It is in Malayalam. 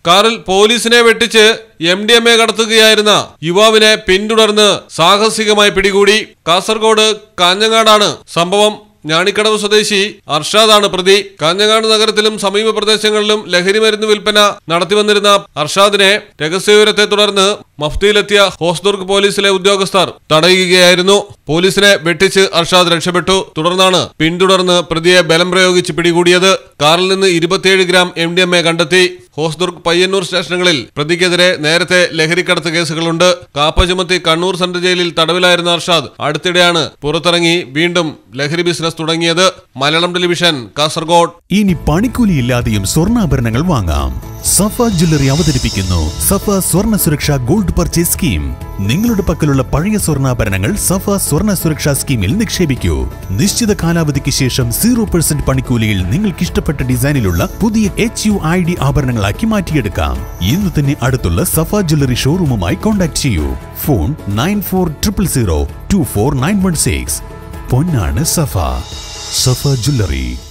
കാറിൽ പോലീസിനെ വെട്ടിച്ച് എം ഡി എം എ കടത്തുകയായിരുന്ന യുവാവിനെ പിന്തുടർന്ന് സാഹസികമായി പിടികൂടി കാസർഗോഡ് കാഞ്ഞങ്ങാടാണ് സംഭവം ഞാണിക്കടവ് സ്വദേശി അർഷാദാണ് പ്രതി കാഞ്ഞങ്ങാട് നഗരത്തിലും സമീപ പ്രദേശങ്ങളിലും ലഹരി മരുന്ന് വിൽപ്പന നടത്തിവന്നിരുന്ന അർഷാദിനെ രഹസ്യവിവരത്തെ തുടർന്ന് മഫ്തിയിലെത്തിയ ഹോസ്ദുർഗ് പോലീസിലെ ഉദ്യോഗസ്ഥർ തടയുകയായിരുന്നു പോലീസിനെ വെട്ടിച്ച് അർഷാദ് രക്ഷപ്പെട്ടു തുടർന്നാണ് പിന്തുടർന്ന് പ്രതിയെ ബലം പ്രയോഗിച്ച് പിടികൂടിയത് കാറിൽ നിന്ന് ഇരുപത്തിയേഴ് gram M D M A കണ്ടെത്തി ഹോസ്ദുർഗ് പയ്യന്നൂർ സ്റ്റേഷനുകളിൽ പ്രതിക്കെതിരെ നേരത്തെ ലഹരിക്കടത്ത് കേസുകളുണ്ട് കാപ്പ ചുമത്തി കണ്ണൂർ സെൻട്രൽ ജയിലിൽ തടവിലായിരുന്ന അർഷാദ് അടുത്തിടെയാണ് പുറത്തിറങ്ങി വീണ്ടും ലഹരി ബിസിനസ് തുടങ്ങിയത് മലയാളം ടെലിവിഷൻ കാസർഗോഡ് ഇനി പണിക്കൂലിയില്ലാതെയും സ്വർണ്ണാഭരണങ്ങൾ വാങ്ങാം സഫ ജ്വല്ലറി അവതരിപ്പിക്കുന്നു സഫ സ്വർണ്ണ സുരക്ഷ ഗോൾഡ് പർച്ചേസ് സ്കീം നിങ്ങളുടെ പക്കലുള്ള പഴയ സ്വർണ്ണാഭരണങ്ങൾ സഫ സ്വർണ്ണ സുരക്ഷാ സ്കീമിൽ നിക്ഷേപിക്കൂ നിശ്ചിത കാലാവധിക്ക് ശേഷം സീറോ പെർസെന്റ് പണിക്കൂലിയിൽ നിങ്ങൾക്ക് ഇഷ്ടപ്പെട്ട ഡിസൈനിലുള്ള പുതിയ എച്ച് യു ഐ ഡി ആഭരണങ്ങളാക്കി മാറ്റിയെടുക്കാം ഇന്ന് തന്നെ അടുത്തുള്ള സഫ ജ്വല്ലറി ഷോറൂമുമായി കോൺടാക്ട് ചെയ്യൂ phone nine four triple zero two four nine one six പൊന്നാണ് സഫ സഫ ജ്വല്ലറി